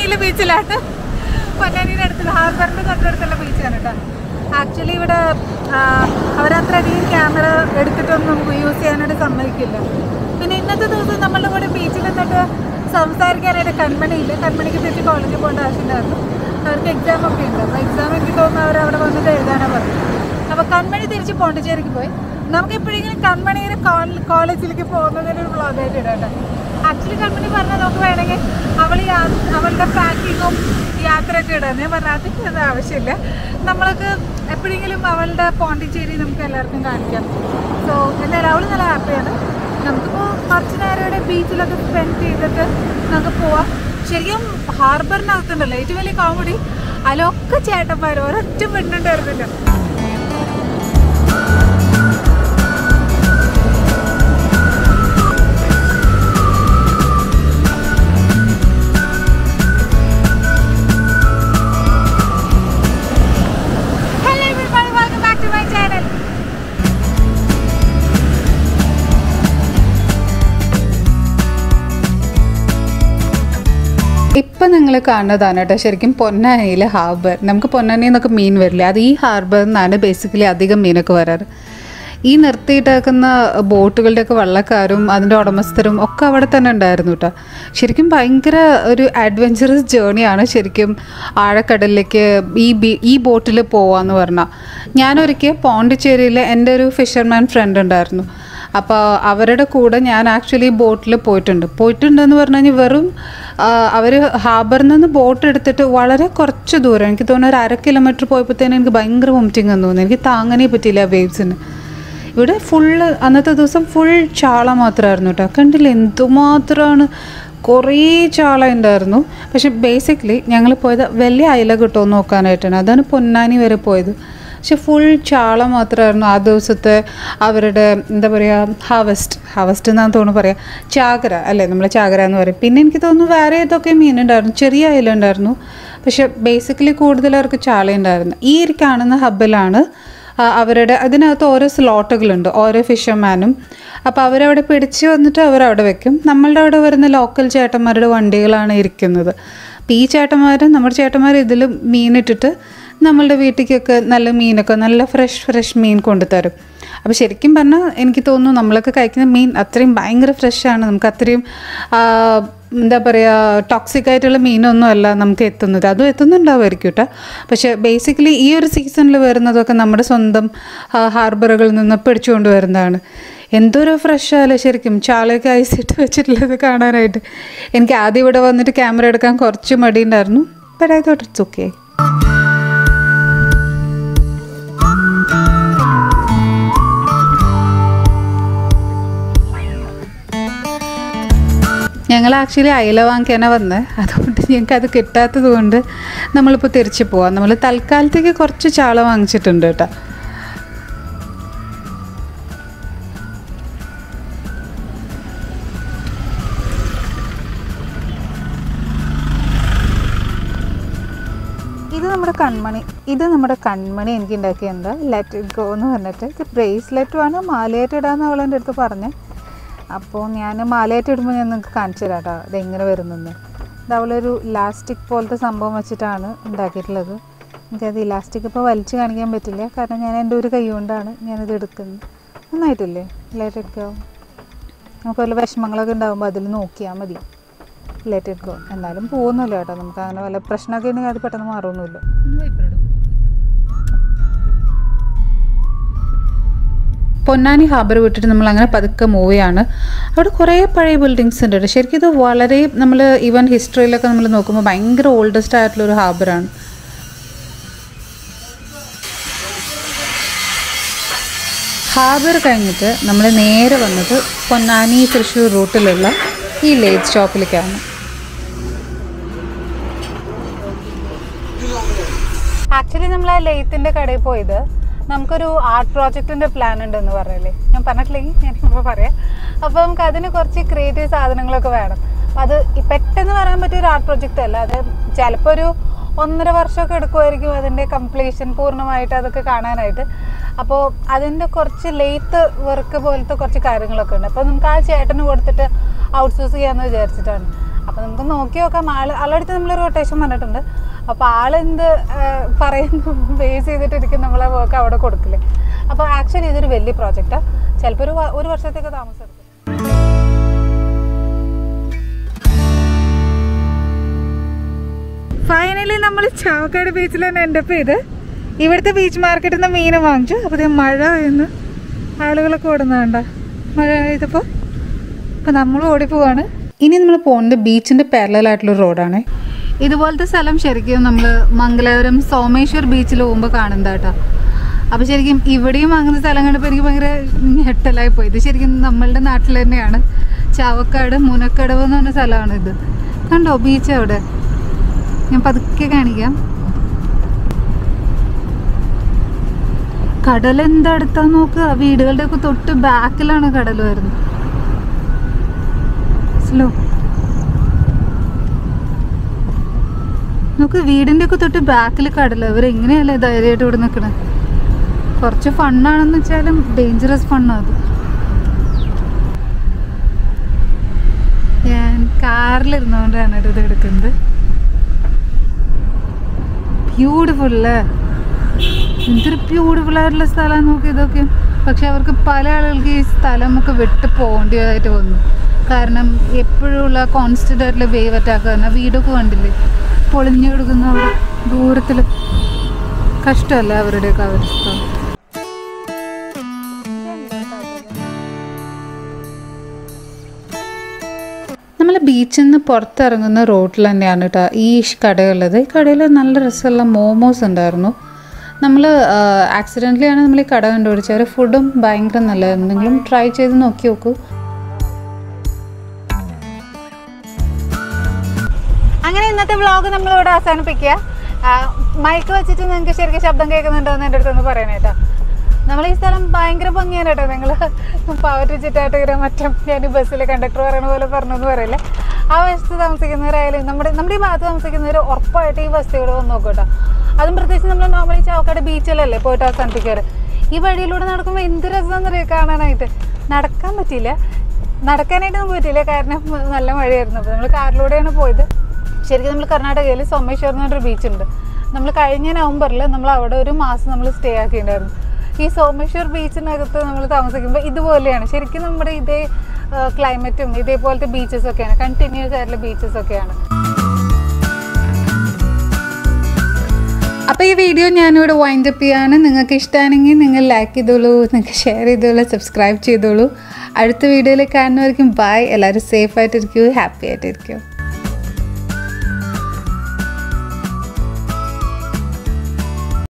പൊന്നാനിയിലെ ബീച്ചിലാണ് പൊന്നാനിയുടെ അടുത്ത് ഹാർബറിന്റെ തൊട്ടടുത്തുള്ള ബീച്ചാണ് കേട്ടോ ആക്ച്വലി ഇവിടെ ആ, അവരത്രയധികം ക്യാമറ എടുത്തിട്ടൊന്നും നമുക്ക് യൂസ് ചെയ്യാനായിട്ട് സമ്മതിക്കില്ല പിന്നെ ഇന്നത്തെ ദിവസം നമ്മളുടെ കൂടെ ബീച്ചിൽ നിന്നിട്ട് സംസാരിക്കാനായിട്ട് കൺമണിയില്ല കൺമണിക്ക് തിരിച്ച് കോളേജിൽ പോകേണ്ട ആവശ്യമുണ്ടായിരുന്നു അവർക്ക് എക്സാം ഒക്കെ ഉണ്ട് അപ്പോൾ എക്സാം എനിക്ക് തോന്നുന്നു അവർ അവിടെ വന്നിട്ട് എഴുതാനാണ് പറഞ്ഞത് അപ്പോൾ കൺമണി തിരിച്ച് പോണ്ടിച്ചേരിക്ക് പോയി നമുക്ക് എപ്പോഴെങ്കിലും കൺമണിയുടെ കോളേജിലേക്ക് പോകുന്നതിന് ഒരു വ്ളോഗായിട്ട് ഇടാം ആക്ച്വലി കൺമണി പറഞ്ഞാൽ നമുക്ക് വേണമെങ്കിൽ അവൾ യാ- അവളുടെ പാക്കിങ്ങും യാത്രയൊക്കെ ഇടാം ഞാൻ പറഞ്ഞാൽ അതിൻ്റെ അത് ആവശ്യമില്ല നമ്മൾക്ക് എപ്പോഴെങ്കിലും അവളുടെ പോണ്ടിച്ചേരി നമുക്ക് എല്ലാവർക്കും കാണിക്കാം സോ എന്തായാലും അവൾ നല്ല ഹാപ്പിയാണ് നമുക്കിപ്പോൾ കുറച്ച് നേരം ഇവിടെ ബീച്ചിലൊക്കെ സ്പെൻഡ് ചെയ്തിട്ട് നമുക്ക് പോവാം ശരിക്കും ഹാർബറിനകത്തുണ്ടല്ലോ ഏറ്റവും വലിയ കോമഡി അതിലൊക്കെ ചേട്ടന്മാർ ഒരൊറ്റ പെണ്ണുണ്ടായിരുന്നില്ല Hello everybody, welcome back to my channel. ഇപ്പം നിങ്ങൾ കാണുന്നതാണ് കേട്ടോ ശരിക്കും പൊന്നാനിയിലെ ഹാർബർ നമുക്ക് പൊന്നാനിയിൽ നിന്നൊക്കെ മീൻ വരില്ല അത് ഈ ഹാർബറിൽ നിന്നാണ് ബേസിക്കലി അധികം മീനൊക്കെ വരാറ് ഈ നിർത്തിയിട്ടേക്കുന്ന ബോട്ടുകളുടെയൊക്കെ വള്ളക്കാരും അതിൻ്റെ ഉടമസ്ഥരും ഒക്കെ അവിടെ തന്നെ ഉണ്ടായിരുന്നു കേട്ടോ ശരിക്കും ഭയങ്കര ഒരു അഡ്വഞ്ചറസ് ജേണിയാണ് ശരിക്കും ആഴക്കടലിലേക്ക് ഈ ബി ഈ ബോട്ടിൽ പോവാന്ന് പറഞ്ഞാൽ ഞാനൊരിക്കൽ പോണ്ടിച്ചേരിയിൽ എൻ്റെ ഒരു ഫിഷർമാൻ ഫ്രണ്ട് ഉണ്ടായിരുന്നു അപ്പോൾ അവരുടെ കൂടെ ഞാൻ ആക്ച്വലി ബോട്ടിൽ പോയിട്ടുണ്ട് പോയിട്ടുണ്ടെന്ന് പറഞ്ഞു കഴിഞ്ഞാൽ വെറും അവർ ഹാർബറിൽ നിന്ന് ബോട്ട് എടുത്തിട്ട് വളരെ കുറച്ച് ദൂരം എനിക്ക് തോന്നുന്നു ഒരു അര കിലോമീറ്റർ പോയപ്പോഴത്തേനും എനിക്ക് ഭയങ്കര വോമിറ്റിംഗ് എന്ന് തോന്നി എനിക്ക് താങ്ങാനേ പറ്റിയില്ല വേവ്സിന് ഇവിടെ ഫുള്ള് അന്നത്തെ ദിവസം ഫുൾ ചാള മാത്രമായിരുന്നു കേട്ടോ കണ്ടില്ല എന്തുമാത്രമാണ് കുറേ ചാള ഉണ്ടായിരുന്നു പക്ഷെ ബേസിക്കലി ഞങ്ങൾ പോയത് വലിയ അയില കിട്ടുമോ എന്ന് നോക്കാനായിട്ടാണ് അതാണ് പൊന്നാനി വരെ പോയത് പക്ഷെ ഫുൾ ചാള മാത്രമായിരുന്നു ആ ദിവസത്തെ അവരുടെ എന്താ പറയുക ഹാവസ്റ്റ് ഹാവസ്റ്റ് എന്നാണ് തോന്നുന്നു പറയാം ചാകര അല്ലേ നമ്മൾ ചാകര എന്ന് പറയും പിന്നെ എനിക്ക് തോന്നുന്നു വേറെ ഏതൊക്കെ മീനുണ്ടായിരുന്നു ചെറിയ അയില ഉണ്ടായിരുന്നു പക്ഷെ ബേസിക്കലി കൂടുതൽ അവർക്ക് ചാള ഉണ്ടായിരുന്നു ഈ ഒരു കാണുന്ന ഹബ്ബിലാണ് ആ, അവരുടെ അതിനകത്ത് ഓരോ സ്ലോട്ടുകളുണ്ട് ഓരോ ഫിഷർമാനും അപ്പോൾ അവരവിടെ പിടിച്ച് വന്നിട്ട് അവരവിടെ വെക്കും നമ്മളുടെ അവിടെ വരുന്ന ലോക്കൽ ചേട്ടന്മാരുടെ വണ്ടികളാണ് ഇരിക്കുന്നത് അപ്പോൾ ഈ ചേട്ടന്മാർ നമ്മുടെ ചേട്ടന്മാർ ഇതിൽ മീനിട്ടിട്ട് നമ്മളുടെ വീട്ടിലേക്കൊക്കെ നല്ല മീനൊക്കെ നല്ല ഫ്രഷ് ഫ്രഷ് മീൻ കൊണ്ടുതരും അപ്പോൾ ശരിക്കും പറഞ്ഞാൽ എനിക്ക് തോന്നുന്നു നമ്മളൊക്കെ കഴിക്കുന്ന മീൻ അത്രയും ഭയങ്കര ഫ്രഷാണ് നമുക്ക് അത്രയും ആ, എന്താ പറയുക ടോക്സിക് ആയിട്ടുള്ള മീനൊന്നും അല്ല നമുക്ക് എത്തുന്നത് അതും എത്തുന്നുണ്ടാവുമായിരിക്കും കേട്ടോ പക്ഷേ ബേസിക്കലി ഈ ഒരു സീസണിൽ വരുന്നതൊക്കെ നമ്മുടെ സ്വന്തം ആ, ഹാർബറുകളിൽ നിന്ന് പിടിച്ചുകൊണ്ട് വരുന്നതാണ് എന്തൊരു ഫ്രഷ് ആയാലും ശരിക്കും ചാളയൊക്കെ ഐസിട്ട് വെച്ചിട്ടുള്ളത് കാണാനായിട്ട് എനിക്ക് ആദ്യം ഇവിടെ വന്നിട്ട് ക്യാമറ എടുക്കാൻ കുറച്ച് മടിയുണ്ടായിരുന്നു but I thought it's okay ഞങ്ങൾ ആക്ച്വലി അയല വാങ്ങിക്കാനാണ് വന്നത് അതുകൊണ്ട് ഞങ്ങൾക്ക് അത് കിട്ടാത്തത് കൊണ്ട് നമ്മളിപ്പോൾ തിരിച്ച് പോവാം നമ്മൾ തൽക്കാലത്തേക്ക് കുറച്ച് ചാള വാങ്ങിച്ചിട്ടുണ്ട് കേട്ടോ ഇത് നമ്മുടെ കൺമണി ഇത് നമ്മുടെ കൺമണി എനിക്ക് ഉണ്ടാക്കിയ എന്താ ലെറ്റ് ഇറ്റ് ഗോ എന്ന് പറഞ്ഞിട്ട് ഇത് ബ്രേസ്ലെറ്റും ആണ് മാലയായിട്ട് ഇടാന്ന് അവൾ എൻ്റെ അടുത്ത് പറഞ്ഞു അപ്പോൾ ഞാൻ മാലയായിട്ട് ഇടുമ്പോൾ ഞാൻ നിങ്ങൾക്ക് കാണിച്ചു തരാം കേട്ടോ ഇതെങ്ങനെ വരുന്നെന്ന് ഇത് അവളൊരു ഇലാസ്റ്റിക് പോലത്തെ സംഭവം വെച്ചിട്ടാണ് ഉണ്ടാക്കിയിട്ടുള്ളത് എനിക്കത് ഇലാസ്റ്റിക് ഇപ്പോൾ വലിച്ചു കാണിക്കാൻ പറ്റില്ല കാരണം ഞാൻ എൻ്റെ ഒരു കൈ കൊണ്ടാണ് ഞാനിത് എടുക്കുന്നത് നന്നായിട്ടില്ലേ ലെറ്റ് ഇറ്റ് ഗോ നമുക്ക് വല്ല വിഷമങ്ങളൊക്കെ ഉണ്ടാകുമ്പോൾ അതിൽ നോക്കിയാൽ മതി ലെറ്റ് ഇറ്റ് ഗോ എന്നാലും പോകുന്നില്ല കേട്ടോ നമുക്ക് അങ്ങനെ വല്ല പ്രശ്നമൊക്കെ ഉണ്ടെങ്കിൽ അത് പെട്ടെന്ന് മാറുമൊന്നുമില്ല പൊന്നാനി ഹാർബർ വിട്ടിട്ട് നമ്മൾ അങ്ങനെ പതുക്കെ മൂവ് ചെയ്യാണ് അവിടെ കുറേ പഴയ ബിൽഡിങ്സ് ഉണ്ട് കേട്ടോ. ശരിക്കും ഇത് വളരെ നമ്മൾ ഈവൻ ഹിസ്റ്ററിയിലൊക്കെ നമ്മൾ നോക്കുമ്പോൾ ഭയങ്കര ഓൾഡസ്റ്റ് ആയിട്ടുള്ള ഒരു ഹാർബറാണ് ഹാർബർ കഴിഞ്ഞിട്ട് നമ്മൾ നേരെ വന്നത് പൊന്നാനി തൃശ്ശൂർ റൂട്ടിലുള്ള ഈ ലേറ്റ് ഷോപ്പിലേക്കാണ് ആക്ച്വലി നമ്മൾ ആ ലെയ്ത്തിന്റെ കടയിൽ പോയത് നമുക്കൊരു ആർട്ട് പ്രോജക്റ്റിന്റെ പ്ലാൻ ഉണ്ടെന്ന് പറഞ്ഞില്ലേ ഞാൻ പറഞ്ഞിട്ടില്ലെങ്കിൽ ഞാൻ ഇപ്പോൾ പറയാം അപ്പോൾ നമുക്ക് അതിന് കുറച്ച് ക്രിയേറ്റീവ് സാധനങ്ങളൊക്കെ വേണം അപ്പോൾ അത് ഈ പെട്ടെന്ന് പറയാൻ പറ്റിയ ഒരു ആർട്ട് പ്രോജക്റ്റ് അല്ല അത് ചിലപ്പോൾ ഒരു ഒന്നര വർഷമൊക്കെ എടുക്കുമായിരിക്കും അതിൻ്റെ കംപ്ലീഷൻ പൂർണ്ണമായിട്ട് അതൊക്കെ കാണാനായിട്ട് അപ്പോൾ അതിൻ്റെ കുറച്ച് ലെയ്ത്ത് വർക്ക് പോലത്തെ കുറച്ച് കാര്യങ്ങളൊക്കെ ഉണ്ട് അപ്പോൾ നമുക്ക് ആ ചേട്ടന് കൊടുത്തിട്ട് ഔട്ട്സോഴ്സ് ചെയ്യാമെന്ന് വിചാരിച്ചിട്ടാണ് അപ്പോൾ നമുക്ക് നോക്കി നോക്കാം ആൾ ആളടുത്ത് നമ്മളൊരു റൊട്ടേഷൻ പറഞ്ഞിട്ടുണ്ട് അപ്പോൾ ആളെന്ത് ആ, പറയുന്നു ബേസ് ചെയ്തിട്ടിരിക്കും നമ്മളെ വർക്ക് അവിടെ കൊടുക്കില്ലേ അപ്പോൾ ആക്ച്വലി ഇതൊരു വലിയ പ്രോജക്റ്റാണ് ചിലപ്പോൾ ഒരു വ- ഒരു വർഷത്തേക്ക് താമസം എടുക്കും ഫൈനലി നമ്മൾ ചാവക്കാട് ബീച്ചിൽ തന്നെ എൻ്റെ ചെയ്ത് ഇവിടുത്തെ ബീച്ച് മാർക്കറ്റിൽ നിന്ന് മീൻ വാങ്ങിച്ചു അപ്പോൾ ഇത് മഴ പെയ്യുന്നു ആളുകളൊക്കെ ഓടുന്നതാണ്ട മഴ പെയ്തപ്പോൾ അപ്പോൾ നമ്മൾ ഓടിപ്പോവാണ് ഇനി നമ്മൾ പോകുന്നത് ബീച്ചിൻ്റെ പാരലായിട്ടുള്ള റോഡാണ് ഇതുപോലത്തെ സ്ഥലം ശരിക്കും നമ്മൾ മംഗലാപുരം സോമേശ്വർ ബീച്ചിൽ പോകുമ്പോൾ കാണുന്നതാട്ടോ അപ്പോൾ ശരിക്കും ഇവിടെയും അങ്ങനെ സ്ഥലം കണ്ടപ്പോൾ എനിക്ക് ഭയങ്കര ഞെട്ടലായി പോയി ഇത് ശരിക്കും നമ്മളുടെ നാട്ടിൽ തന്നെയാണ് ചാവക്കാട് മുനക്കടവ് എന്ന് പറഞ്ഞ സ്ഥലമാണ് ഇത് കണ്ടോ ബീച്ച് അവിടെ ഞാൻ പതുക്കെ കാണിക്കാം കടൽ എന്താ അടുത്താ നോക്കുക വീടുകളുടെ ഒക്കെ തൊട്ട് ബാക്കിലാണ് കടൽ വരുന്നത് സ്ലോ നമുക്ക് വീടിന്റെ ഒക്കെ തൊട്ട് ബാക്കിൽ കടല ഇവർ എങ്ങനെയല്ലേ ധൈര്യമായിട്ട് ഇവിടെ നിൽക്കണേ കുറച്ച് ഫണ്ണാണെന്ന് വെച്ചാലും ഡേഞ്ചറസ് ഫണ്ണാണ് അത് ഞാൻ കാറിലിരുന്നുകൊണ്ടാണ് കേട്ടോ ഇത് എടുക്കുന്നത് ബ്യൂട്ടിഫുൾ അല്ലേ എന്തൊരു ബ്യൂട്ടിഫുൾ ആയിട്ടുള്ള സ്ഥലമാണ് നോക്കി ഇതൊക്കെ പക്ഷെ അവർക്ക് പല ആളുകൾക്ക് ഈ സ്ഥലമൊക്കെ വിട്ട് പോകേണ്ടതായിട്ട് വന്നു കാരണം എപ്പോഴുള്ള കോൺസ്റ്റന്റ് ആയിട്ടുള്ള വേവ് അറ്റാക്ക് തന്നെ വീടൊക്കെ കണ്ടില്ലേ പൊളിഞ്ഞു കൊടുക്കുന്ന അവിടെ ദൂരത്തിൽ കഷ്ടമല്ലേ അവരുടെയൊക്കെ അവസ്ഥ നമ്മൾ ബീച്ചിൽ നിന്ന് പുറത്തിറങ്ങുന്ന റോഡിൽ തന്നെയാണ് കേട്ടോ ഈ കടയുള്ളത് ഈ കടയിൽ നല്ല രസമുള്ള മോമോസ് ഉണ്ടായിരുന്നു നമ്മൾ ആക്സിഡൻ്റലി ആണ് നമ്മൾ ഈ കട കണ്ടുപിടിച്ചത് ഫുഡും ഭയങ്കര നല്ലതായിരുന്നു നിങ്ങളും ട്രൈ ചെയ്ത് നോക്കി നോക്കൂ അങ്ങനെ ഇന്നത്തെ വ്ളോഗ് നമ്മളിവിടെ അവസാനിപ്പിക്കുക മൈക്ക് വെച്ചിട്ട് നിങ്ങൾക്ക് ശരിക്കും ശബ്ദം കേൾക്കുന്നുണ്ടോ എന്ന് എൻ്റെ അടുത്തൊന്ന് പറയണേ കേട്ടോ നമ്മൾ ഈ സ്ഥലം ഭയങ്കര ഭംഗിയാണ് കേട്ടോ നിങ്ങൾ പവർ ചിറ്റാട്ടകര മറ്റും ഞാൻ ഈ ബസ്സിൽ കണ്ടക്ടർ പറയണ പോലെ പറഞ്ഞു എന്ന് പറയില്ലേ ആ വശത്ത് താമസിക്കുന്നവരായാലും നമ്മുടെ നമ്മുടെ ഈ ഭാഗത്ത് താമസിക്കുന്നവർ ഉറപ്പായിട്ട് ഈ ബസ്സിലൂടെ വന്ന് നോക്കും കേട്ടോ അതും പ്രത്യേകിച്ച് നമ്മൾ നോർമലി ചാവക്കാട് ബീച്ചിലല്ലേ പോയിട്ട് അവസാനിപ്പിക്കാറ് ഈ വഴിയിലൂടെ നടക്കുമ്പോൾ എന്ത് രസമെന്നറിയാം കാണാനായിട്ട് നടക്കാൻ പറ്റിയില്ല നടക്കാനായിട്ടൊന്നും പറ്റിയില്ല കാരണം നല്ല മഴയായിരുന്നു അപ്പോൾ നമ്മൾ കാറിലൂടെയാണ് പോയത് ശരിക്കും നമ്മൾ കർണാടകയിൽ സോമേശ്വർ എന്ന് പറഞ്ഞൊരു ബീച്ചുണ്ട് നമ്മൾ കഴിഞ്ഞ നവംബറിൽ നമ്മൾ അവിടെ ഒരു മാസം നമ്മൾ സ്റ്റേ ആക്കിയിട്ടുണ്ടായിരുന്നു ഈ സോമേശ്വർ ബീച്ചിനകത്ത് നമ്മൾ താമസിക്കുമ്പോൾ ഇതുപോലെയാണ് ശരിക്കും നമ്മുടെ ഇതേ ക്ലൈമറ്റും ഇതേപോലത്തെ ബീച്ചസ് ഒക്കെയാണ് കണ്ടിന്യൂസ് ആയിട്ടുള്ള ബീച്ചസ് ഒക്കെയാണ് അപ്പോൾ ഈ വീഡിയോ ഞാനിവിടെ വൈൻഡ് അപ്പ് ചെയ്യാണ് നിങ്ങൾക്ക് ഇഷ്ടമാണെങ്കിൽ നിങ്ങൾ ലൈക്ക് ചെയ്തോളൂ നിങ്ങൾക്ക് ഷെയർ ചെയ്തോളൂ സബ്സ്ക്രൈബ് ചെയ്തോളൂ അടുത്ത വീഡിയോയിൽ കാണുന്നവർക്കും ബൈ എല്ലാവരും സേഫ് ആയിട്ടിരിക്കൂ ഹാപ്പി ആയിട്ടിരിക്കൂ